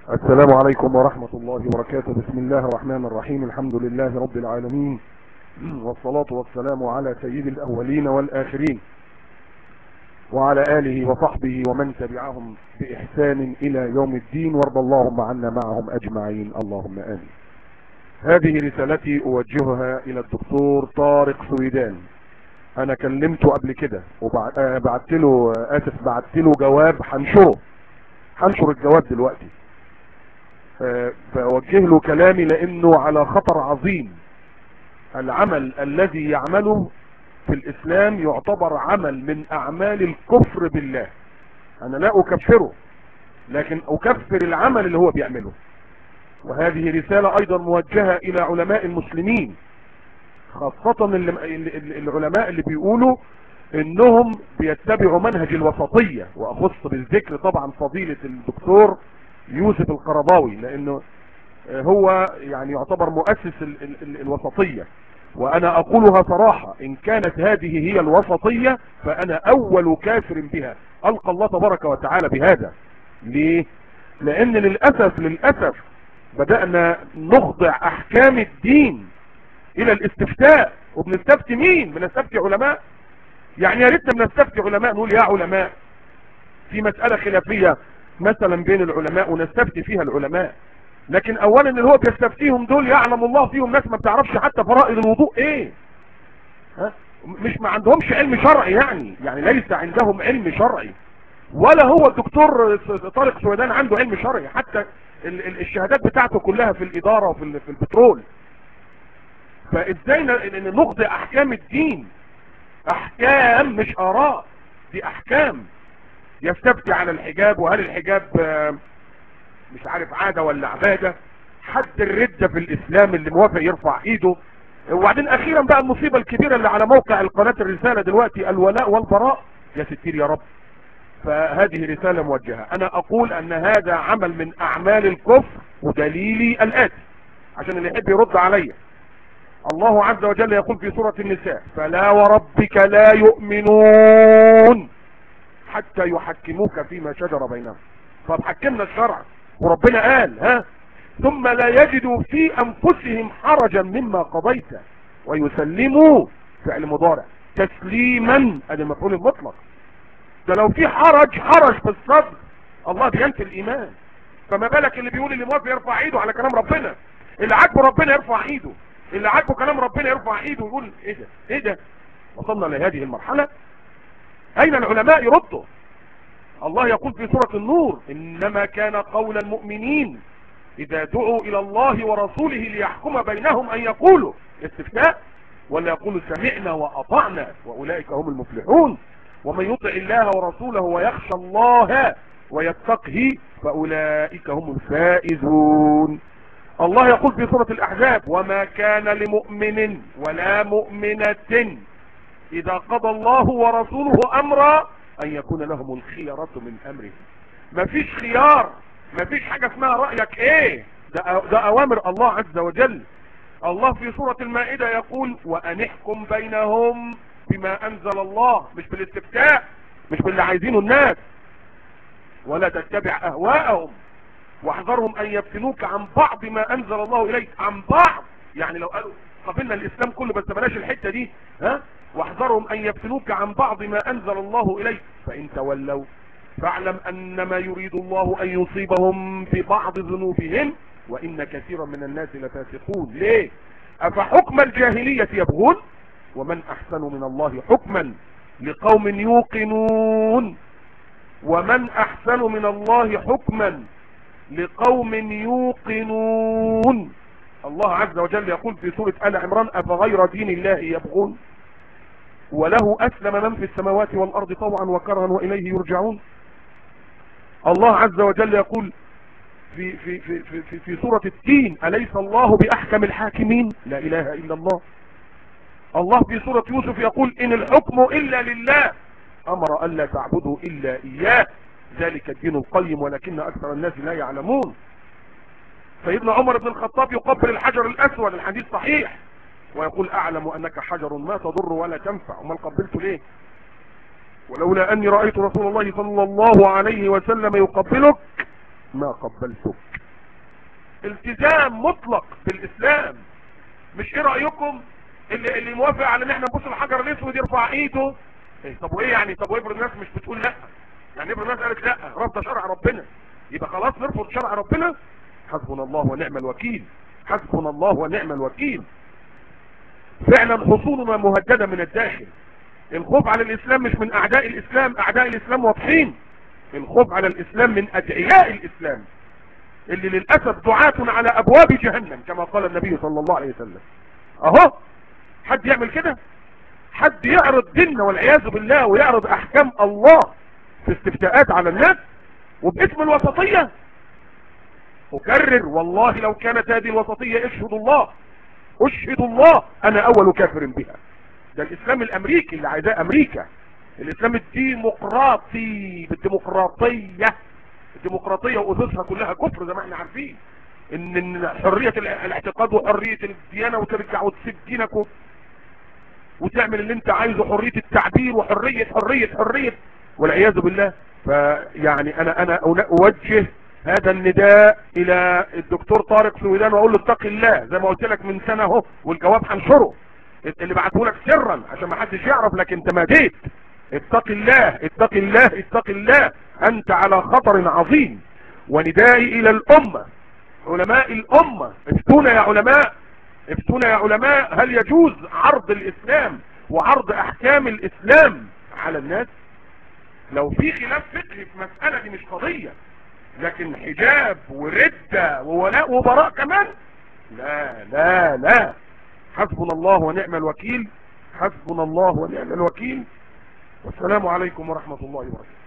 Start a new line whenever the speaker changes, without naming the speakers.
السلام عليكم ورحمة الله وبركاته بسم الله الرحمن الرحيم الحمد لله رب العالمين والصلاة والسلام على سيد الأولين والآخرين وعلى آله وصحبه ومن تبعهم بإحسان إلى يوم الدين وارض اللهم عنا معهم أجمعين اللهم آمين هذه رسالتي أوجهها إلى الدكتور طارق سويدان أنا كلمته قبل كده وبعت له آسف بعت له جواب هنشره هنشر الجواب دلوقتي فأوجه له كلامي لأنه على خطر عظيم العمل الذي يعمله في الإسلام يعتبر عمل من أعمال الكفر بالله أنا لا أكفره لكن أكفر العمل اللي هو بيعمله وهذه رسالة أيضا موجهة إلى علماء المسلمين خاصة العلماء اللي بيقولوا انهم بيتبعوا منهج الوسطية واخص بالذكر طبعا فضيلة الدكتور يوسف القرضاوي لانه هو يعني يعتبر مؤسس ال ال ال الوسطية وانا اقولها صراحة ان كانت هذه هي الوسطية فانا اول كافر بها القى الله تبارك وتعالى بهذا ليه لان للأسف للأسف بدأنا نخضع احكام الدين الى الاستفتاء وبنستفتي مين بنستفتي علماء يعني يا ريتنا بنستفتي علماء نقول يا علماء في مسألة خلافية مثلا بين العلماء ونستفتي فيها العلماء لكن اولا اللي هو بيستفتيهم دول يعلم الله فيهم ناس ما بتعرفش حتى فرائض الوضوء ايه ها مش ما عندهمش علم شرعي يعني يعني ليس عندهم علم شرعي ولا هو الدكتور طارق سويدان عنده علم شرعي حتى الشهادات بتاعته كلها في الادارة وفي في البترول فازاي نخضع احكام الدين احكام مش اراء دي احكام يستفتي على الحجاب وهل الحجاب مش عارف عادة ولا عبادة حد الردة في الاسلام اللي موافق يرفع ايده وبعدين اخيرا بقى المصيبة الكبيرة اللي على موقع القناة الرسالة دلوقتي الولاء والبراء يا ستير يا رب فهذه رسالة موجهة انا اقول ان هذا عمل من اعمال الكفر ودليلي الاتي عشان اللي يحب يرد عليا الله عز وجل يقول في سورة النساء فلا وربك لا يؤمنون حتى يحكموك فيما شجر بينهم طب حكمنا الشرع وربنا قال ها ثم لا يجدوا في انفسهم حرجا مما قضيت ويسلموا فعل مضارع تسليما ادي المفعول المطلق ده لو في حرج حرج في الصدر الله بينفي الايمان فما بالك اللي بيقول اللي موافق يرفع ايده على كلام ربنا اللي عاجبه ربنا يرفع ايده اللي عاجبه كلام ربنا يرفع ايده ويقول ايه ده ايه ده وصلنا لهذه المرحلة اين العلماء يردوا الله يقول في سورة النور انما كان قول المؤمنين اذا دعوا الى الله ورسوله ليحكم بينهم ان يقولوا استفتاء ولا يقولوا سمعنا واطعنا واولئك هم المفلحون ومن يطع الله ورسوله ويخشى الله ويتقه فاولئك هم الفائزون الله يقول في سورة الأحزاب وما كان لمؤمن ولا مؤمنة إذا قضى الله ورسوله أمرا أن يكون لهم الخيرة من أمره مفيش خيار مفيش حاجة اسمها رأيك إيه ده, ده أوامر الله عز وجل الله في سورة المائدة يقول وأن احكم بينهم بما أنزل الله مش بالاستفتاء مش باللي عايزينه الناس ولا تتبع أهواءهم واحذرهم ان يفتنوك عن بعض ما انزل الله اليك عن بعض يعني لو قالوا قبلنا الاسلام كله بس بلاش الحتة دي ها واحذرهم ان يفتنوك عن بعض ما انزل الله اليك فان تولوا فاعلم انما يريد الله ان يصيبهم ببعض ذنوبهم وان كثيرا من الناس لفاسقون ليه افحكم الجاهلية يبغون ومن احسن من الله حكما لقوم يوقنون ومن احسن من الله حكما لقوم يوقنون الله عز وجل يقول في سورة آل عمران أفغير دين الله يبغون وله أسلم من في السماوات والأرض طوعا وكرها وإليه يرجعون الله عز وجل يقول في, في, في, في, في, في سورة التين أليس الله بأحكم الحاكمين لا إله إلا الله الله في سورة يوسف يقول إن الحكم إلا لله أمر ألا تعبدوا إلا إياه ذلك الدين القيم ولكن أكثر الناس لا يعلمون سيدنا عمر بن الخطاب يقبل الحجر الأسود الحديث صحيح ويقول أعلم أنك حجر ما تضر ولا تنفع وما قبلت ليه ولولا أني رأيت رسول الله صلى الله عليه وسلم يقبلك ما قبلتك التزام مطلق بالاسلام مش ايه رأيكم اللي, اللي موافق على ان احنا نبص الحجر الاسود يرفع ايده إيه طب وايه يعني طب وافرض الناس مش بتقول لا يعني افرض الناس قالت لا رفض شرع ربنا يبقى خلاص نرفض شرع ربنا حسبنا الله ونعم الوكيل حسبنا الله ونعم الوكيل فعلا حصولنا مهددة من الداخل الخوف على الاسلام مش من اعداء الاسلام اعداء الاسلام واضحين الخوف على الاسلام من ادعياء الاسلام اللي للأسف دعاة على ابواب جهنم كما قال النبي صلى الله عليه وسلم اهو حد يعمل كده حد يعرض ديننا والعياذ بالله ويعرض احكام الله في استفتاءات على الناس وباسم الوسطية اكرر والله لو كانت هذه الوسطية اشهد الله اشهد الله انا اول كافر بها ده الاسلام الامريكي اللي عايزاه امريكا الاسلام الديمقراطي بالديمقراطية الديمقراطية واسسها كلها كفر زي ما احنا عارفين ان إن حرية الاعتقاد وحرية الديانة وترجع وتسيب دينك و- وتعمل اللي انت عايزه حرية التعبير وحرية حرية حرية والعياذ بالله فيعني انا انا اوجه هذا النداء الى الدكتور طارق سويدان واقول له اتق الله زي ما قلت لك من سنة اهو والجواب هنشره اللي بعته لك سرا عشان ما حدش يعرف لكن تماديت اتق الله اتق الله اتق الله انت على خطر عظيم وندائي الى الامة علماء الامة افتونا يا علماء افتونا يا علماء هل يجوز عرض الاسلام وعرض احكام الاسلام على الناس لو في خلاف فقهي في مسألة دي مش قضية لكن حجاب وردة وولاء وبراء كمان لا لا لا حسبنا الله ونعم الوكيل حسبنا الله ونعم الوكيل والسلام عليكم ورحمة الله وبركاته